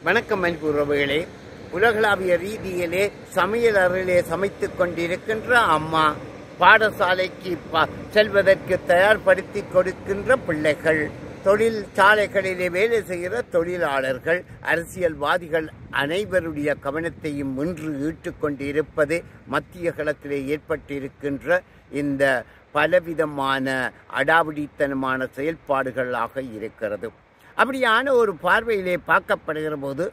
வணக்கம் அன்பு உறவுகளே உலகளாவிய ரீதியிலே சமையல் அறையிலே சமைத்துக் கொண்டிருக்கின்ற அம்மா பாடசாலைக்கு ப- செல்வதற்கு தயார்படுத்தி கொடுக்கின்ற பிள்ளைகள் தொழில் சாலைகளிலே வேலை செய்கிற தொழிலாளர்கள் அரசியல்வாதிகள் அனைவருடைய கவனத்தையும் இன்று ஈட்டுக் கொண்டிருப்பது மத்திய களத்திலே ஏற்பட்டிருக்கின்ற இந்த பலவிதமான அடாவடித்தனமான செயல்பாடுகளாக இருக்கிறது அப்படியான ஒரு பார்வையிலே பார்க்கப்படுகிற போது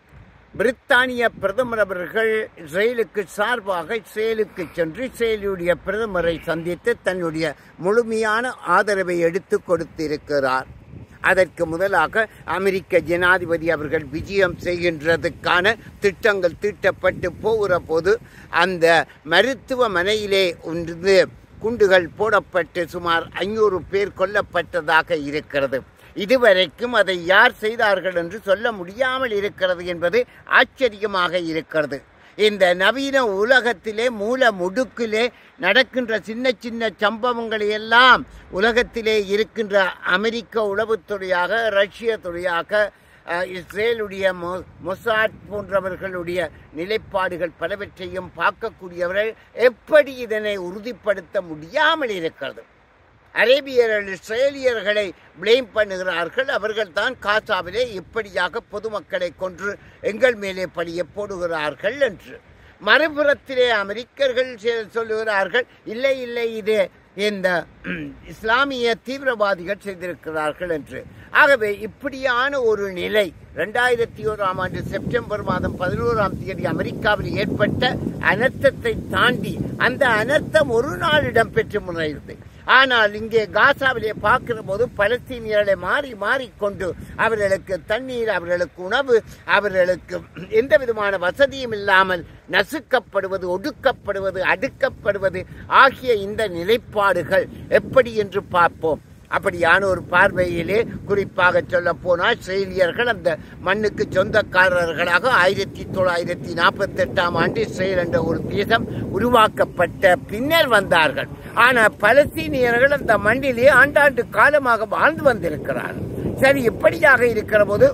பிரித்தானிய பிரதமர் அவர்கள் இஸ்ரேலுக்கு சார்பாக இஸ்ரேலுக்கு சென்று இஸ்ரேலுடைய பிரதமரை சந்தித்து தன்னுடைய முழுமையான ஆதரவை எடுத்து கொடுத்திருக்கிறார் அதற்கு முதலாக அமெரிக்க ஜனாதிபதி அவர்கள் விஜயம் செய்கின்றதுக்கான திட்டங்கள் தீட்டப்பட்டு போகிற போது அந்த மருத்துவமனையிலே ஒன்று குண்டுகள் போடப்பட்டு சுமார் ஐநூறு பேர் கொல்லப்பட்டதாக இருக்கிறது இதுவரைக்கும் அதை யார் செய்தார்கள் என்று சொல்ல முடியாமல் இருக்கிறது என்பது ஆச்சரியமாக இருக்கிறது இந்த நவீன உலகத்திலே மூல முடுக்கிலே நடக்கின்ற சின்ன சின்ன சம்பவங்களை எல்லாம் உலகத்திலே இருக்கின்ற அமெரிக்க உளவுத்துறையாக ரஷ்ய துறையாக அஹ், இஸ்ரேலுடைய மொ- மொசாட் போன்றவர்களுடைய நிலைப்பாடுகள் பலவற்றையும் பார்க்கக்கூடியவர்கள் எப்படி இதனை உறுதிப்படுத்த முடியாமல் இருக்கிறது அரேபியர்கள் இஸ்ரேலியர்களை பிளேம் பண்ணுகிறார்கள் அவர்கள் தான் காசாவிலே இப்படியாக பொதுமக்களை கொன்று எங்கள் மேலே பழிய போடுகிறார்கள் என்று மறுபுறத்திலே அமெரிக்கர்கள் செ- சொல்லுகிறார்கள் இல்லை இல்லை இது இந்த ம், இஸ்லாமிய தீவிரவாதிகள் செய்திருக்கிறார்கள் என்று ஆகவே இப்படியான ஒரு நிலை ரெண்டாயிரத்தி ஓராம் ஆண்டு செப்டம்பர் மாதம் பதினோராம் தேதி அமெரிக்காவில் ஏற்பட்ட அனர்த்தத்தை தாண்டி அந்த அனர்த்தம் ஒரு நாள் இடம்பெற்று முறையிறது ஆனால் இங்கே காசாவிலே பார்க்கிற போது பலஸ்தீனியர்களை மாறி மாறிக்கொண்டு அவர்களுக்கு தண்ணீர் அவர்களுக்கு உணவு அவர்களுக்கு எந்த விதமான வசதியும் இல்லாமல் நசுக்கப்படுவது ஒடுக்கப்படுவது அடுக்கப்படுவது ஆகிய இந்த நிலைப்பாடுகள் எப்படி என்று பார்ப்போம் அப்படியான ஒரு பார்வையிலே குறிப்பாக சொல்ல போனால் இஸ்ரேலியர்கள் அந்த மண்ணுக்கு சொந்தக்காரர்களாக ஆயிரத்தி தொள்ளாயிரத்தி நாற்பத்தி எட்டாம் ஆண்டு இஸ்ரேல் என்ற ஒரு தேசம் உருவாக்கப்பட்ட பின்னர் வந்தார்கள் ஆனால் பலஸ்தீனியர்கள் அந்த மண்ணிலே ஆண்டாண்டு காலமாக வாழ்ந்து வந்திருக்கிறார்கள் சரி இப்படியாக இருக்கிற போது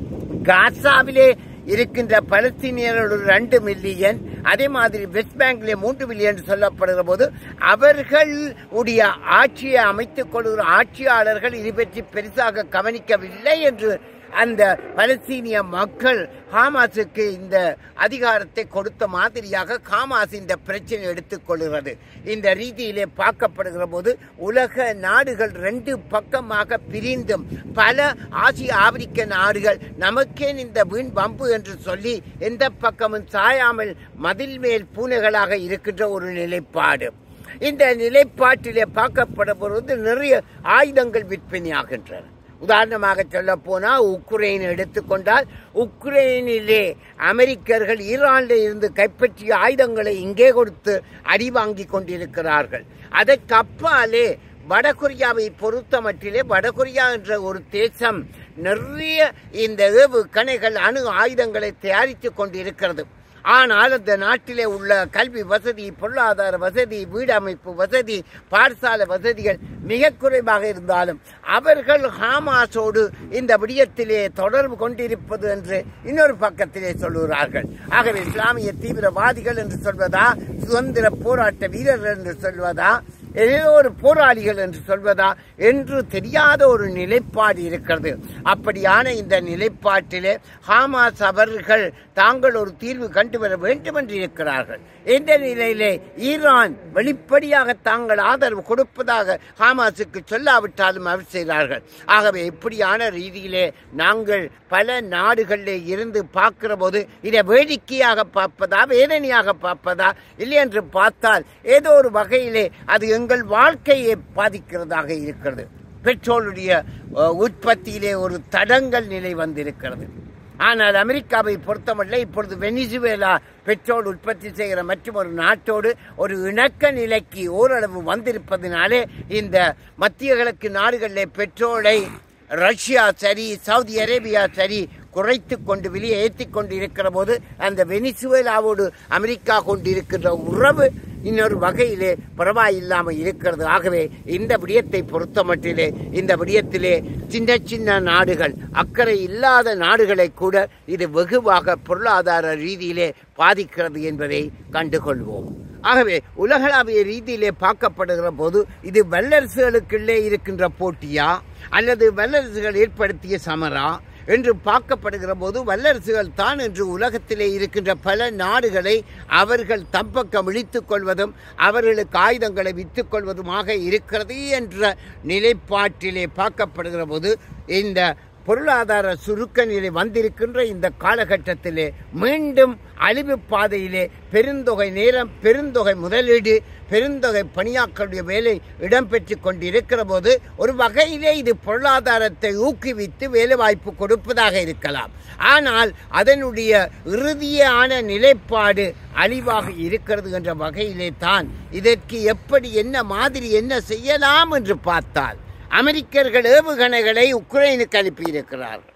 காசாவிலே இருக்கின்ற பலஸ்தீனியர்கள் ஒரு ரெண்டு மில்லியன் அதே மாதிரி வெஸ்ட் பேங்க்ல மூன்று மில்லியன் சொல்லப்படுகிற போது அவர்கள் உடைய ஆட்சியை அமைத்துக் கொள்கிற ஆட்சியாளர்கள் இது பற்றி பெருசாக கவனிக்கவில்லை என்று அந்த பலஸ்தீனிய மக்கள் ஹாமாஸுக்கு இந்த அதிகாரத்தை கொடுத்த மாதிரியாக ஹாமாஸ் இந்த பிரச்சனை எடுத்துக்கொள்கிறது இந்த ரீதியிலே பார்க்கப்படுகிற போது உலக நாடுகள் ரெண்டு பக்கமாக பிரிந்தும் பல ஆசிய ஆப்பிரிக்க நாடுகள் நமக்கே இந்த வீண் பம்பு என்று சொல்லி எந்த பக்கமும் சாயாமல் மதில் மேல் பூனைகளாக இருக்கின்ற ஒரு நிலைப்பாடு இந்த நிலைப்பாட்டிலே பார்க்கப்படும்போது நிறைய ஆயுதங்கள் விற்பனையாகின்றன உதாரணமாக சொல்ல போனால் உக்ரைன் எடுத்துக்கொண்டால் உக்ரைனிலே அமெரிக்கர்கள் ஈரானில் இருந்து கைப்பற்றிய ஆயுதங்களை இங்கே கொடுத்து அடி வாங்கி கொண்டிருக்கிறார்கள் அதற்கு அப்பாலே வடகொரியாவை பொறுத்த மட்டிலே வடகொரியா என்ற ஒரு தேசம் நிறைய இந்த ஏவு கணைகள் அணு ஆயுதங்களை தயாரித்துக் கொண்டிருக்கிறது ஆனால் அந்த நாட்டிலே உள்ள கல்வி வசதி பொருளாதார வசதி வீடு அமைப்பு வசதி பாடசாலை வசதிகள் மிக குறைவாக இருந்தாலும் அவர்கள் ஹாமாஸோடு இந்த விடயத்திலே தொடர்பு கொண்டிருப்பது என்று இன்னொரு பக்கத்திலே சொல்லுகிறார்கள் ஆகவே இஸ்லாமிய தீவிரவாதிகள் என்று சொல்வதா சுதந்திர போராட்ட வீரர்கள் என்று சொல்வதா ஏதோ ஒரு போராளிகள் என்று சொல்வதா என்று தெரியாத ஒரு நிலைப்பாடு இருக்கிறது அப்படியான இந்த நிலைப்பாட்டிலே ஹாமாஸ் அவர்கள் தாங்கள் ஒரு தீர்வு கண்டு வர வேண்டும் என்று இருக்கிறார்கள் இந்த நிலையிலே ஈரான் வெளிப்படையாக தாங்கள் ஆதரவு கொடுப்பதாக ஹாமாஸுக்கு சொல்லாவிட்டாலும் அவர் செய்கிறார்கள் ஆகவே இப்படியான ரீதியிலே நாங்கள் பல நாடுகளிலே இருந்து பார்க்கிற போது இதை வேடிக்கையாக பார்ப்பதா வேதனையாக பார்ப்பதா இல்லை என்று பார்த்தால் ஏதோ ஒரு வகையிலே அது எங்கள் வாழ்க்கையை பாதிக்கிறதாக இருக்கிறது பெட்ரோலுடைய அஹ், உற்பத்தியிலே ஒரு தடங்கல் நிலை வந்திருக்கிறது ஆனால் அமெரிக்காவை பொறுத்தமல்ல இப்பொழுது வெனிசுவேலா பெட்ரோல் உற்பத்தி செய்கிற மற்றும் ஒரு நாட்டோடு ஒரு இணக்க நிலைக்கு ஓரளவு வந்திருப்பதினாலே இந்த மத்திய கிழக்கு நாடுகளிலே பெட்ரோலை ரஷ்யா சரி சவுதி அரேபியா சரி குறைத்து கொண்டு வெளியே ஏற்றி கொண்டு இருக்கிற போது அந்த வெனிசுவேலாவோடு அமெரிக்கா கொண்டு இருக்கின்ற உறவு இன்னொரு வகையிலே பரவாயில்லாமல் இருக்கிறது ஆகவே இந்த விடயத்தை பொறுத்தமட்டிலே இந்த விடயத்திலே சின்ன சின்ன நாடுகள் அக்கறை இல்லாத நாடுகளை கூட இது வெகுவாக பொருளாதார ரீதியிலே பாதிக்கிறது என்பதை கண்டுகொள்வோம் ஆகவே உலகளாவிய ரீதியிலே பார்க்கப்படுகிற போது இது வல்லரசுகளுக்குள்ளே இருக்கின்ற போட்டியா அல்லது வல்லரசுகள் ஏற்படுத்திய சமரா என்று பார்க்கப்படுகிற போது வல்லரசுகள் தான் என்று உலகத்திலே இருக்கின்ற பல நாடுகளை அவர்கள் தம்பக்கம் இழித்துக் கொள்வதும் அவர்களுக்கு ஆயுதங்களை விற்றுக் கொள்வதுமாக இருக்கிறது என்ற நிலைப்பாட்டிலே பார்க்கப்படுகிற போது இந்த பொருளாதார சுருக்க நிலை வந்திருக்கின்ற இந்த காலகட்டத்திலே மீண்டும் அழிவு பாதையிலே பெருந்தொகை நேரம் பெருந்தொகை முதலீடு பெருந்தொகை பணியாக்களுடைய வேலை இடம்பெற்று கொண்டிருக்கிற போது ஒரு வகையிலே இது பொருளாதாரத்தை ஊக்குவித்து வேலைவாய்ப்பு கொடுப்பதாக இருக்கலாம் ஆனால் அதனுடைய இறுதியான நிலைப்பாடு அழிவாக இருக்கிறது என்ற வகையிலே தான் இதற்கு எப்படி என்ன மாதிரி என்ன செய்யலாம் என்று பார்த்தால் அமெரிக்கர்கள் ஏவுகணைகளை உக்ரைனுக்கு அனுப்பியிருக்கிறார்கள்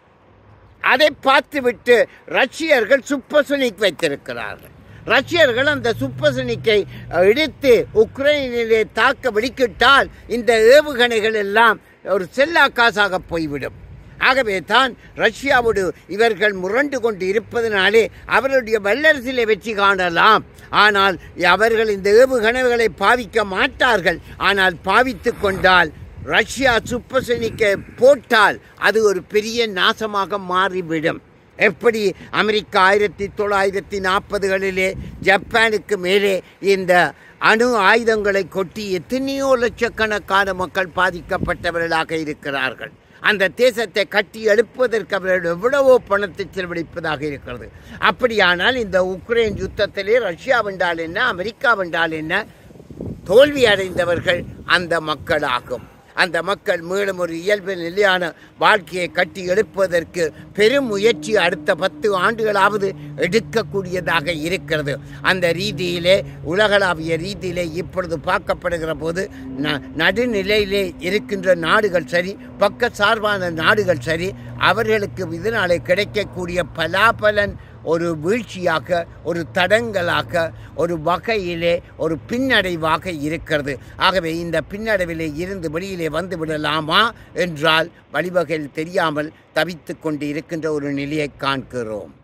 அதை பார்த்துவிட்டு ரஷ்யர்கள் சுப்பசனிக் வைத்திருக்கிறார்கள் ரஷ்யர்கள் அந்த சுப்பசனிக்கை இடித்து உக்ரைனிலே தாக்க வெடிக்கிட்டால் இந்த ஏவுகணைகள் எல்லாம் ஒரு செல்லா காசாக போய்விடும் ஆகவே தான் ரஷ்யாவோடு இவர்கள் முரண்டு கொண்டு இருப்பதனாலே அவர்களுடைய வல்லரசிலே வெற்றி காணலாம் ஆனால் அவர்கள் இந்த ஏவுகணைகளை பாவிக்க மாட்டார்கள் ஆனால் பாவித்து கொண்டால் ரஷ்யா சுப்பசனிக்கை போட்டால் அது ஒரு பெரிய நாசமாக மாறிவிடும் எப்படி அமெரிக்கா ஆயிரத்தி தொள்ளாயிரத்தி நாற்பதுகளிலே ஜப்பானுக்கு மேலே இந்த அணு ஆயுதங்களை கொட்டி எத்தனையோ லட்சக்கணக்கான மக்கள் பாதிக்கப்பட்டவர்களாக இருக்கிறார்கள் அந்த தேசத்தை கட்டி எழுப்புவதற்கு அவர்கள் எவ்வளவோ பணத்தை செலவழிப்பதாக இருக்கிறது அப்படியானால் இந்த உக்ரைன் யுத்தத்திலே ரஷ்யா வென்றால் என்ன அமெரிக்கா வென்றால் என்ன தோல்வி அடைந்தவர்கள் அந்த மக்களாகும் அந்த மக்கள் மேலும் ஒரு இயல்பு நிலையான வாழ்க்கையை கட்டி எழுப்புவதற்கு பெரும் முயற்சி அடுத்த பத்து ஆண்டுகளாவது எடுக்கக்கூடியதாக இருக்கிறது அந்த ரீதியிலே உலகளாவிய ரீதியிலே இப்பொழுது பார்க்கப்படுகிற போது ந- நடுநிலையிலே இருக்கின்ற நாடுகள் சரி பக்க சார்பான நாடுகள் சரி அவர்களுக்கு இதனாலே கிடைக்கக்கூடிய பலாபலன் ஒரு வீழ்ச்சியாக ஒரு தடங்கலாக ஒரு வகையிலே ஒரு பின்னடைவாக இருக்கிறது ஆகவே இந்த பின்னடைவிலே இருந்து வெளியிலே வந்து விடலாமா என்றால் வழிவகையில் தெரியாமல் தவித்துக் கொண்டு இருக்கின்ற ஒரு நிலையை காண்கிறோம்